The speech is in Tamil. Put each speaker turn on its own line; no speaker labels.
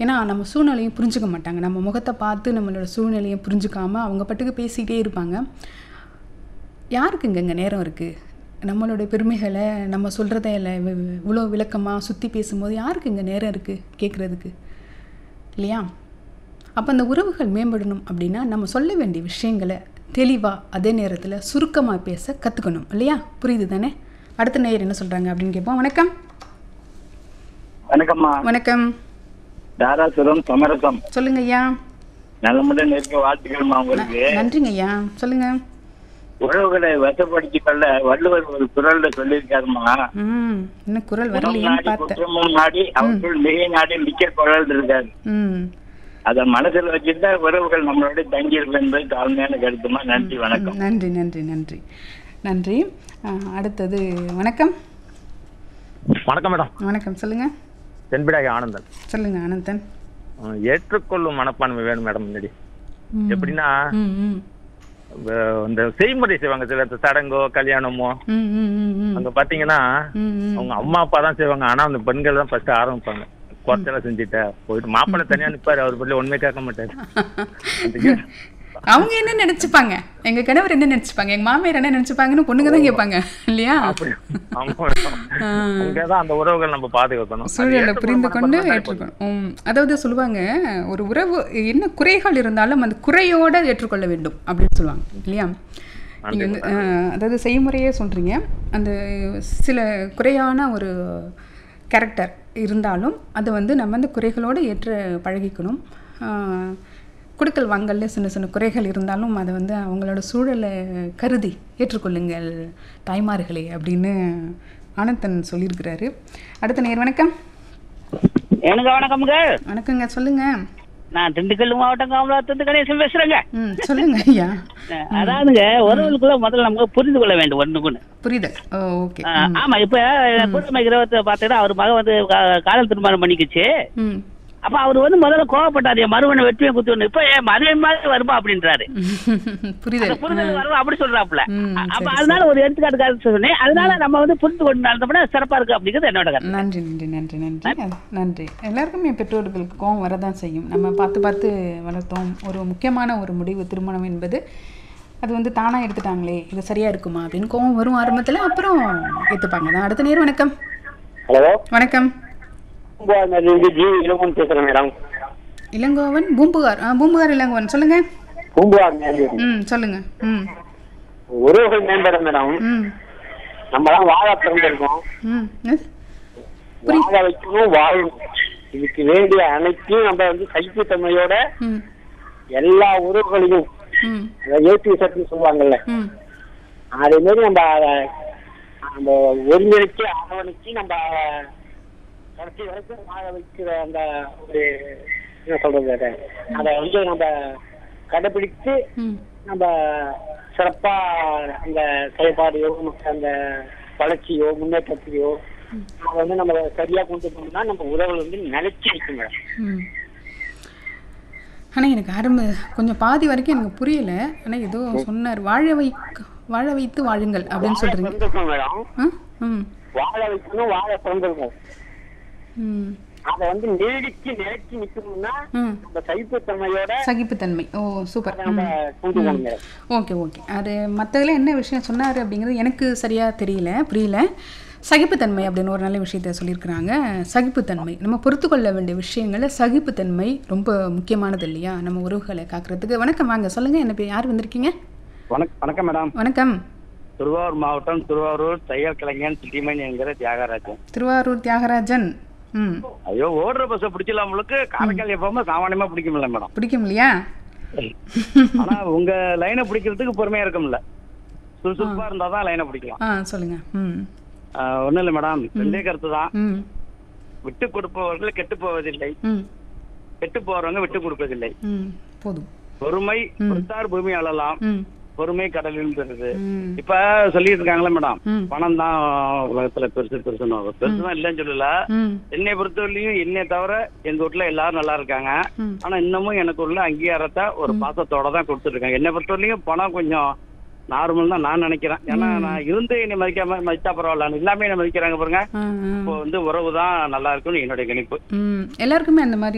ஏன்னா நம்ம சூழ்நிலையும் புரிஞ்சுக்க மாட்டாங்க நம்ம முகத்தை பார்த்து நம்மளோட சூழ்நிலையும் புரிஞ்சுக்காம அவங்க பாட்டுக்கு பேசிகிட்டே இருப்பாங்க யாருக்குங்க இங்கே நேரம் இருக்குது நம்மளோட பெருமைகளை நம்ம சொல்கிறத இல்லை இவ்வளோ விளக்கமாக சுற்றி பேசும்போது யாருக்கு இங்கே நேரம் இருக்குது கேட்குறதுக்கு இல்லையா அப்போ அந்த உறவுகள் மேம்படணும் அப்படின்னா நம்ம சொல்ல வேண்டிய விஷயங்களை தெளிவாக அதே நேரத்தில் சுருக்கமாக பேச கற்றுக்கணும் இல்லையா புரியுது தானே அடுத்த நேயர் என்ன சொல்கிறாங்க அப்படின்னு கேட்போம் வணக்கம்
வணக்கம்மா
வணக்கம்
தாராசுரம் சமரசம்
சொல்லுங்க ஐயா
நலமுடன் இருக்க வாழ்த்துக்கள்மா உங்களுக்கு
நன்றிங்க ஐயா சொல்லுங்க
உறவுகளை வசப்படுத்திக் கொள்ள வள்ளுவர் ஒரு குரல்ல சொல்லியிருக்காருமா
ம் என்ன குரல்
உணவு
வரலையேன்னு
நாடி
பார்த்தேன்
குற்றமும் நாடி அவற்றுள் மிகை நாடி மிக்க குரல் இருக்காரு
ம்
அத மனசுல வச்சுட்டா உறவுகள் நம்மளோட தங்கி இருக்கும் என்பது தாழ்மையான கருத்துமா நன்றி வணக்கம்
ம், நன்றி நன்றி நன்றி நன்றி ஆ, அடுத்தது வணக்கம்
வணக்கம் மேடம்
வணக்கம் சொல்லுங்க
தென்பிடாகி ஆனந்தன்
சொல்லுங்க அனந்தன்
அஹ் ஏற்றுக்கொள்ளும் மனப்பான்மை வேணும் மேடம் முன்னாடி
ம்.
எப்படின்னா
ம் ம்
அஹ் இந்த செய்முறை செய்வாங்க சில இந்த சடங்கோ கல்யாணமோ
ம் ம் ம் ம்
அங்க பாத்தீங்கன்னா
ம் ம்
அவங்க அம்மா அப்பா தான் செய்வாங்க ஆனா அந்த பெண்கள் தான் ஃபர்ஸ்ட் ஆரம்பிப்பாங்க குறைச்சல செஞ்சுட்ட போயிட்டு மாப்பிள்ளை தனியா நிப்பாரு அவர் பள்ளி ஒண்ணுமே கேட்க மாட்டாரு அந்த
அவங்க என்ன நினைச்சுப்பாங்க எங்க கணவர் என்ன நினைச்சுப்பாங்க எங்க மாமியார் என்ன நினைச்சுப்பாங்கன்னு பொண்ணுங்க தான் கேட்பாங்க இல்லையா
அப்படி ஆமா மேடம். அங்கதான் அந்த உறவுகள் நம்ம பாதுகாக்கணும் அது
சூழலை
ஏற்றுக்கொள்ளும்
புரிந்து கொண்டு
மனப்பான்மை
ஏற்றுக்கணும் ம், அதாவது சொல்லுவாங்க ஒரு உறவு என்ன குறைகள் இருந்தாலும் அந்த குறையோட ஏற்றுக்கொள்ள வேண்டும் அப்படின்னு சொல்லுவாங்க இல்லையா நீங்க வந்து அஹ், அதாவது செய்முறையே சொல்றீங்க அந்த சில குறையான ஒரு கேரக்டர் இருந்தாலும் அதை வந்து நம்ம அந்த குறைகளோடு ஏற்று பழகிக்கணும் அஹ், கொடுக்கல் வாங்கல்ல சின்ன சின்ன குறைகள் இருந்தாலும் அதை வந்து அவங்களோட சூழலை கருதி ஏற்றுக்கொள்ளுங்கள் தாய்மார்களே அப்படின்னு ஆனந்தன் சொல்லியிருக்கிறாரு அடுத்த நேர் வணக்கம்
எனக்கு வணக்கம்ங்க
வணக்கங்க சொல்லுங்க
நான் திண்டுக்கல் மாவட்டம் காமலாத்துந்து கணேசன் பேசுறேங்க
ம் சொல்லுங்க ஐயா
அதாவதுங்க உறவுகளுக்குள்ள முதல்ல நமக்கு புரிந்து கொள்ள வேண்டும் ஒண்ணுக்குன்னு
புரியுதல் ஓ ஓகே
ஆஹ் ஆமா இப்ப குடும்ப கிரகத்தை பார்த்தீங்கன்னா அவர் மகன் வந்து கா- காதல் திருமணம் பண்ணிக்கிச்சு
ம்
அப்ப அவர் வந்து முதல்ல கோவப்பட்டாரு என் மருவனை வெற்றியை குத்து இப்ப என் மருவன் மாதிரி வருமா அப்படின்றாரு
புரிதல்
அந்த புரிதல் வரும் அப்படி சொல்றாப்புல
ம்,
அ- அப்ப
சரி,
அதனால ஒரு எடுத்துக்காட்டுக்காக சொன்னேன் அதனால நம்ம வந்து புரிந்து கொண்டு நடந்தோம்னா சிறப்பா இருக்கு அப்படிங்கிறது என்னோட கருத்து
நன்றி நன்றி நன்றி நன்றி அது- நன்றி எல்லாருக்குமே பெற்றோர்களுக்கு கோவம் வரதான் செய்யும் நம்ம பார்த்து பார்த்து வளர்த்தோம் ஒரு முக்கியமான ஒரு முடிவு திருமணம் என்பது அது வந்து தானாக எடுத்துட்டாங்களே இது சரியா இருக்குமா அப்படின்னு கோவம் வரும் ஆரம்பத்தில் அப்புறம் ஏற்றுப்பாங்க தான் அடுத்த நேரம் வணக்கம்
ஹலோ
வணக்கம்
பூம்புகார்லேருந்து ஜி இளமன் பேசுறேன் மேடம்
இளங்கோவன் பூம்புகார் ஆ பூம்புகார் இளங்கோவன் சொல்லுங்க
பூம்புகார்
ம் சொல்லுங்க ம்
உறவுகள் மேம்பட மேடம்
ம்
நம்ம தான் வாழ பிறந்திருக்கோம்
ம் என்னது?
வாழ வைக்கணும் வாழணும் இதுக்கு வேண்டிய அனைத்தையும் நம்ம வந்து சகிப்புத்தன்மையோட
ம்
எல்லா உறவுகளையும்
ம்
ஏற்றி சட்னு சொல்லுவாங்கல்ல
ம்
அதே மாதிரி நம்ம அத- நம்ம ஒருங்கிணைச்சு அரவணைச்சு நம்ம கடைசி வரைக்கும் வாழ வைக்கிற அந்த ஒரு என்ன சொல்றது அத அதை வந்து நம்ம கடைபிடித்து
ம்
நம்ம சிறப்பா அந்த செயல்பாடையோ நமக்கு அந்த வளர்ச்சியோ முன்னேற்றத்தையோ அதை வந்து நம்ம சரியா கொண்டு போனோம்னா நம்ம உறவுகள் வந்து நிலைச்சு நிற்கும் மேடம்
ம் ஆனால் எனக்கு ஆரம்ப கொஞ்சம் பாதி வரைக்கும் எனக்கு புரியல ஆனால் ஏதோ சொன்னார் வாழ வைக்க வாழ வைத்து வாழுங்கள் அப்படின்னு சொல்கிறீங்க
பிறந்திருக்கோம் மேடம்
ஆ ம்
வாழ வைக்கணும் வாழ பிறந்திருக்கோம்
ம்
அதை வந்து நீடிச்சு நிலைச்சு நிக்கணும்னா
ம்
நம்ம சகிப்புத்தன்மையோட
சகிப்புத்தன்மை ஓ சூப்பர்
அதை நம்ம கொண்டு போகணும் மேடம்
ஓகே ஓகே அது மற்றதில் என்ன விஷயம் சொன்னார் அப்படிங்கிறது எனக்கு சரியாக தெரியல புரியல சகிப்புத்தன்மை அப்படின்னு ஒரு நல்ல விஷயத்த சொல்லியிருக்கிறாங்க சகிப்புத்தன்மை நம்ம பொறுத்து கொள்ள வேண்டிய விஷயங்கள சகிப்புத்தன்மை ரொம்ப முக்கியமானது இல்லையா நம்ம உறவுகளை காக்கிறதுக்கு வணக்கம் வாங்க சொல்லுங்கள் என்ன பேர் யார் வந்திருக்கீங்க
வணக்கம் வணக்கம் மேடம்
வணக்கம்
திருவாரூர் மாவட்டம் திருவாரூர் தையல் கலைஞன் சிட்டிமணி என்கிற தியாகராஜன்
திருவாரூர் தியாகராஜன் ம்
ஐயோ ஓடுற பஸ்ஸை பிடிச்சல உங்களுக்கு காரைக்கால் எப்பவுமே சாமானியமா பிடிக்கும்ல மேடம்
பிடிக்கும் இல்லையா
ஆனா உங்க லைனை பிடிக்கிறதுக்கு பொறுமையா இருக்கும்ல சுறுசுறுப்பா இருந்தாதான் லைனை பிடிக்கலாம்
ஆ சொல்லுங்க ம்
ஆஹ் ஒண்ணும் இல்ல மேடம் ரெண்டே கருத்து தான்
ம்
விட்டு கொடுப்பவர்கள் கெட்டு போவதில்லை
ம்
கெட்டு போறவங்க விட்டு கொடுப்பதில்லை
ம் போதும்
பொறுமை பொறுத்தார் பூமி அழலாம்
ம்
பொறுமை கடலில் பெறுது
ம்
இப்ப சொல்லிட்டு இருக்காங்களே மேடம்
ம்.
பணம் தான் உலகத்துல பெருசு பெருசுன்னு பெருசு தான் இல்லைன்னு சொல்லல
ம்
என்னை பொறுத்தவரையிலும் என்னை தவிர எங்க வீட்டுல எல்லாரும் நல்லா இருக்காங்க
ம்.
ஆனா இன்னமும் எனக்கு உள்ள அங்கீகாரத்தை ஒரு பாசத்தோட தான் கொடுத்துட்டு இருக்காங்க என்னை பொறுத்தவரையிலும் பணம் கொஞ்சம் நார்மல் தான் நான் நினைக்கிறேன் ஏன்னா நான் இருந்து என்னை மதிக்காம மதித்தா பரவாயில்ல இல்லாம என்ன மதிக்கிறாங்க பாருங்க
ஆ, ஆ.
இப்போ வந்து உறவு தான் நல்லா இருக்கும்னு என்னுடைய கணிப்பு
ம் எல்லாருக்குமே அந்த மாதிரி